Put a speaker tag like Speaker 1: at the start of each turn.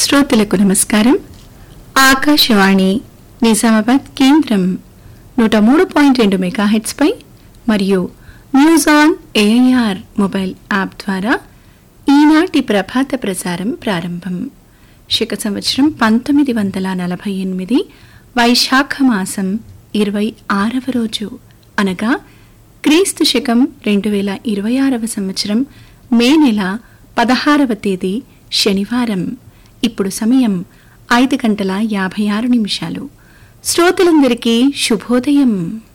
Speaker 1: శ్రోతలకు నమస్కారం ఆకాశవాణి నిజామాబాద్ కేంద్రం నూట మూడు పాయింట్ రెండు మెగాహెట్స్ పై మరియు news on AIR mobile app ద్వారా ఈనాటి ప్రభాత ప్రసారం ప్రారంభం శక సంవత్సరం పంతొమ్మిది వందల నలభై ఎనిమిది వైశాఖ మాసం ఇరవై ఆరవ రోజు అనగా క్రీస్తు శకం రెండు వేల ఇరవై ఆరవ సంవత్సరం మే నెల పదహారవ తేదీ శనివారం ఇప్పుడు సమయం ఐదు గంటల యాభై ఆరు నిమిషాలు శ్రోతలందరికీ శుభోదయం